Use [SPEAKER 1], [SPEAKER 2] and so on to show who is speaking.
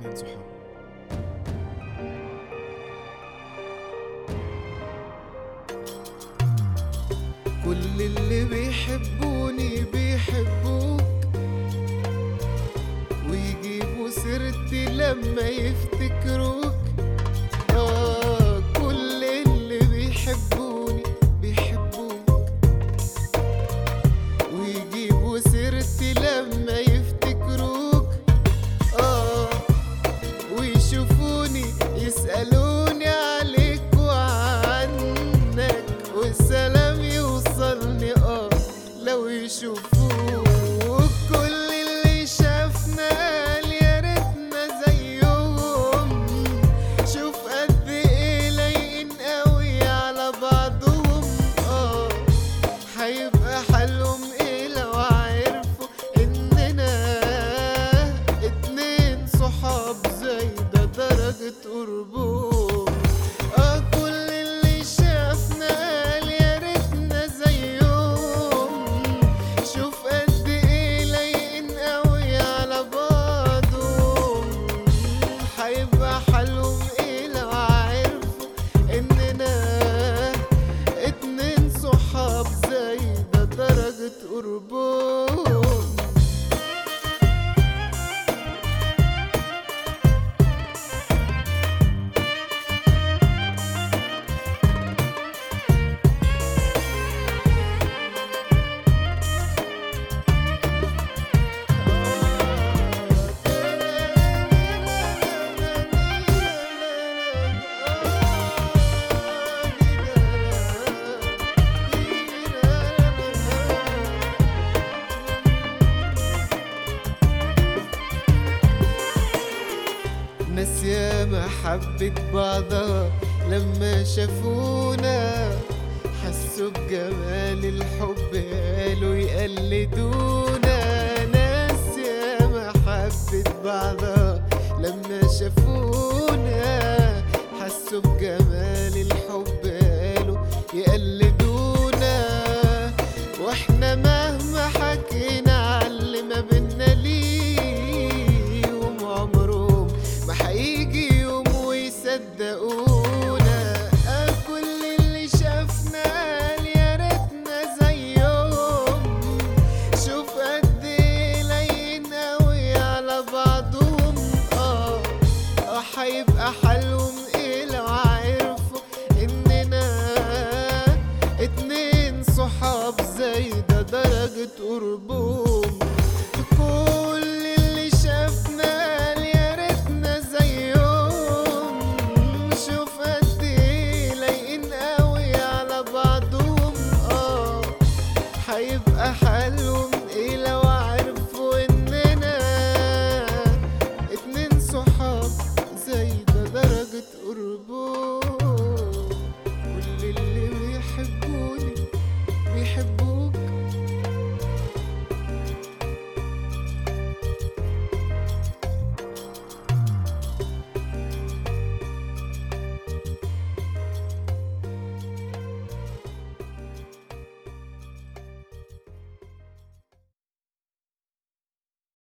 [SPEAKER 1] اتنين صحاب
[SPEAKER 2] كل اللي بيحبوني بيحبوك ويجيبوا سيرتي لما يفتكروك آه كل اللي بيحبوني بيحبوك ويجيبوا سيرتي لما يفتكروك آه ويشوفوني يسألوني عليك وعنك والسلام يوصلني اه لو يشوفوك كل اللي شافنا قال يا ريتنا زيهم شوف قد ايه لايقين قوي على بعضهم اه هيبقى حالهم ايه لو عرفوا اننا اتنين صحاب زي ده درجة قربهم اه كل اللي شافنا قال يا ريتنا زيهم شوف قد ايه لايقين قوي على بعضهم هيبقى حالهم ايه لو عرفوا اننا اتنين صحاب زي ده درجة قربهم ناس ياما حبت بعضها لما شافونا حسوا بجمال الحب قالوا يقلدونا ناس ياما حبت بعضها لما شافونا حسوا بجمال الحب قالوا يقلدونا واحنا مهما حكينا على اللي ما بينا ليهم عمرهم ما هيجي يوم ويصدقونا آه كل اللي شافنا قال يا ريتنا زيهم شوف قد ايه لايقين قوي على بعضهم اه اه هيبقى حالهم ايه لو عرفوا اننا اتنين صحاب زي ده درجة قربهم كل اللي شافنا قال يا ريتنا زيهم شوف قد ايه لايقين قوي على بعضهم اه هيبقى حالهم ايه لو عرفوا اننا اتنين صحاب زي ده درجة قربهم